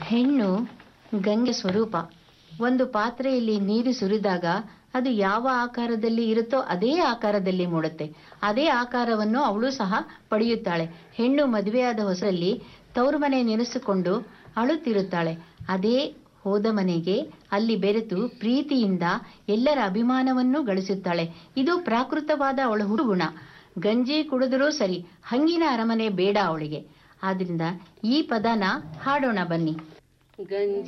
ಹೆಣ್ಣು ಗಂಗೆ ಸ್ವರೂಪ ಒಂದು ಪಾತ್ರೆಯಲ್ಲಿ ನೀರು ಸುರಿದಾಗ ಅದು ಯಾವ ಆಕಾರದಲ್ಲಿ ಇರುತ್ತೋ ಅದೇ ಆಕಾರದಲ್ಲಿ ಮೂಡುತ್ತೆ ಅದೇ ಆಕಾರವನ್ನು ಅವಳು ಸಹ ಪಡೆಯುತ್ತಾಳೆ ಹೆಣ್ಣು ಮದುವೆಯಾದ ಹೊಸರಲ್ಲಿ ತವರು ಮನೆ ನೆನೆಸಿಕೊಂಡು ಅಳುತ್ತಿರುತ್ತಾಳೆ ಅದೇ ಹೋದ ಮನೆಗೆ ಅಲ್ಲಿ ಬೆರೆತು ಪ್ರೀತಿಯಿಂದ ಎಲ್ಲರ ಅಭಿಮಾನವನ್ನು ಗಳಿಸುತ್ತಾಳೆ ಇದು ಪ್ರಾಕೃತವಾದ ಅವಳ ಹುಡುಗುಣ ಗಂಜಿ ಕುಡಿದರೂ ಸರಿ ಹಂಗಿನ ಅರಮನೆ ಬೇಡ ಅವಳಿಗೆ ಆದ್ರಿಂದ ಈ ಪದನ ಹಾಡೋಣ ಬನ್ನಿ ಗಂಜಿ